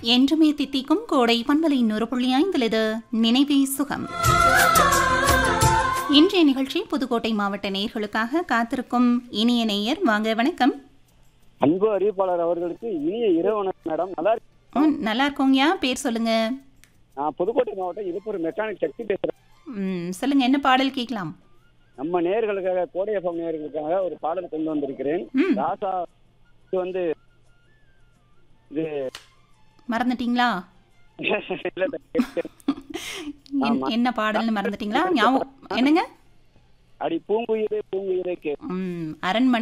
என்றுமே தித்திக்கும் கோடை பண்பலை நூறு புள்ளி ஐந்தில் இது நினைவே சுகம் இன்றைய நிகழ்ச்சி புதுக்கோட்டை மாவட்ட நேயர்களுக்காக காத்திருக்கும் இனிய நேயர் வாங்க வணக்கம் அன்பு அறிவிப்பாளர் அவர்களுக்கு இனிய இரவு வணக்கம் மேடம் நல்லா இருக்கு ம், நல்லா இருக்கோங்கய்யா பேர் சொல்லுங்க நான் புதுக்கோட்டை மாவட்டம் இதுக்கு மெக்கானிக் சக்தி பேசுறேன் ம், சொல்லுங்க என்ன பாடல் கேட்கலாம் நம்ம நேர்களுக்காக கோடை எஃப்எம் நேர்களுக்காக ஒரு பாடல் கொண்டு வந்திருக்கிறேன் ம் ராசா இது வந்து இது மறந்துட்டீங்களா இல்ல, என்- ஆமா. என்ன பாடல்னு மறந்துட்டீங்களா ஞாபகம் என்னங்க அடி பூங்குயிரே பூங்குயிரே கே ம், அரண்மனை